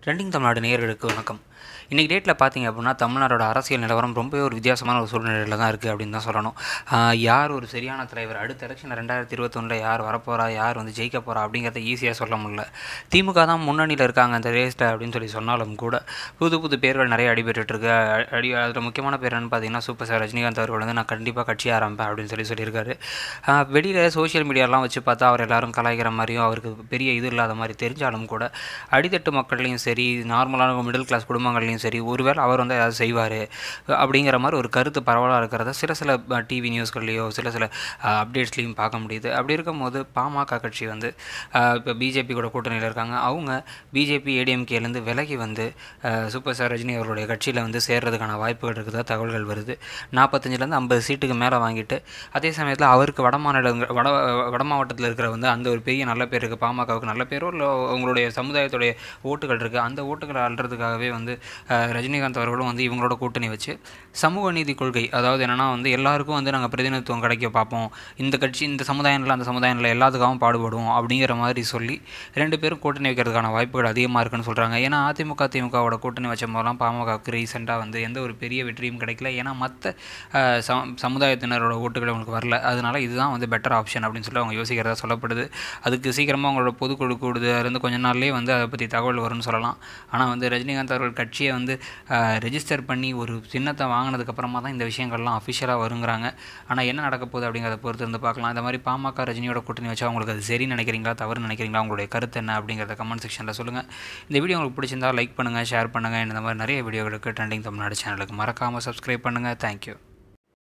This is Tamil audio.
ட்ரெண்டிங் தமிழ்நாடு நேயர்களுக்கு வணக்கம் இன்றைக்கி டேட்டில் பார்த்தீங்க அப்படின்னா தமிழ்நாடோட அரசியல் நிலவரம் ரொம்பவே ஒரு வித்தியாசமான ஒரு சூழ்நிலையில் தான் இருக்குது அப்படின்னு தான் சொல்லணும் ஆஹ் யார் ஒரு சரியான தலைவர் அடுத்த எலெக்ஷன் ரெண்டாயிரத்தி இருபத்தொன்னில் யார் வரப்போகிறா யார் வந்து ஜெயிக்க போகிறா அப்படிங்கிறத ஈஸியாக சொல்ல முடியல திமுக தான் முன்னணியில் இருக்காங்க அந்த ரேஸ்ட்டை அப்படின்னு சொல்லி சொன்னாலும் கூட புது புது பேர்கள் நிறைய அடிபட்டுருக்கு அ- அடி அதில் முக்கியமான பேர் என்னன்னு பார்த்தீங்கன்னா சூப்பர் ஸ்டார் ரஜினிகாந்த் அவர்கள் வந்து நான் கண்டிப்பாக கட்சி ஆரம்பிப்பேன் அப்படின்னு சொல்லி சொல்லியிருக்காரு வெளியில் சோஷியல் மீடியாலாம் வச்சு பார்த்தா அவர் எல்லாரும் கலாய்க்கிற மாதிரியும் அவருக்கு பெரிய இது இல்லாத மாதிரி தெரிஞ்சாலும் கூட அடித்தட்டு மக்கள்லையும் சரி நார்மலான மிடில் கிளாஸ் குடும்பங்கள்லையும் சரி ஒருவேளை அவர் வந்து ஏதாவது செய்வார் அப்படிங்கிற மாதிரி ஒரு கருத்து பரவலாக இருக்கிறத சில சில டிவி நியூஸ்கள்லையோ சில சில அப்டேட்ஸ்லையும் பார்க்க முடியுது அப்படி இருக்கும்போது பாமக கட்சி வந்து இப்போ பிஜேபி கூட கூட்டணியில் இருக்காங்க அவங்க பிஜேபி ஏடிஎம்கேலேருந்து விலகி வந்து அஹ், சூப்பர் ஸ்டார் ரஜினி அவர்களுடைய கட்சியில் வந்து சேர்றதுக்கான வாய்ப்புகள் இருக்கிறதா தகவல்கள் வருது நாற்பத்தஞ்சிலேருந்து ஐம்பது சீட்டுக்கு மேலே வாங்கிட்டு அதே சமயத்தில் அவருக்கு வட மாநிலங்கள் வட வட மாவட்டத்தில் இருக்கிற வந்து அந்த ஒரு பெரிய நல்ல பேர் இருக்குது பாமகவுக்கு நல்ல பேரோ இல்லை உங்களுடைய சமுதாயத்துடைய ஓட்டுகள் இருக்குது அந்த ஓட்டுகளை அள்ளுறதுக்காகவே வந்து அஹ், ரஜினிகாந்த் அவர்களும் வந்து இவங்களோட கூட்டணி வச்சு சமூக நீதி கொள்கை அதாவது என்னென்னா வந்து எல்லாருக்கும் வந்து நாங்கள் பிரதிநிதித்துவம் கிடைக்க பார்ப்போம் இந்த கட்சி இந்த சமுதாயத்தில் அந்த சமுதாயத்தில் எல்லாத்துக்காகவும் பாடுபடுவோம் அப்படிங்கிற மாதிரி சொல்லி ரெண்டு பேரும் கூட்டணி வைக்கிறதுக்கான வாய்ப்புகள் அதிகமாக இருக்குன்னு சொல்கிறாங்க ஏன்னா அதிமுக திமுகவோட கூட்டணி வச்ச போதெல்லாம் பாமகவுக்கு ரீசெண்டாக வந்து எந்த ஒரு பெரிய வெற்றியும் கிடைக்கல ஏன்னா மற்ற சமுதாயத்தினரோட ஓட்டுகள் அவங்களுக்கு வரல அதனால இதுதான் வந்து பெட்டர் ஆப்ஷன் அப்படின்னு சொல்லி அவங்க யோசிக்கிறதா சொல்லப்படுது அதுக்கு சீக்கிரமாக அவங்களோட பொதுக்குழு கூடுது அதுலேருந்து கொஞ்ச நாள்லேயே வந்து அதை பற்றி தகவல் வரும்னு சொல்லலாம் ஆனால் வந்து ரஜினிகாந்த் அவர்கள் கட்சியை வந்து ரெஜிஸ்டர் பண்ணி ஒரு சின்னத்தை வாங்கினதுக்கப்புறமா தான் இந்த விஷயங்கள்லாம் அஃபிஷியலாக வருங்கிறாங்க ஆனால் என்ன நடக்க போகுது அப்படிங்கிறத பொறுத்து இருந்து பார்க்கலாம் இந்த மாதிரி பாமக ரஜினியோட கூட்டணி வச்சா உங்களுக்கு அது சரின்னு நினைக்கிறீங்களா தவறுன்னு நினைக்கிறீங்களா உங்களுடைய கருத்து என்ன அப்படிங்கிறத கமெண்ட் செக்ஷனில் சொல்லுங்கள் இந்த வீடியோ உங்களுக்கு பிடிச்சிருந்தா லைக் பண்ணுங்கள் ஷேர் பண்ணுங்கள் இந்த மாதிரி நிறைய வீடியோகளுக்கு ட்ரெண்டிங் தமிழ்நாடு சேனலுக்கு மறக்காமல் சப்ஸ்கிரைப் பண்ணுங்கள் தேங்க்யூ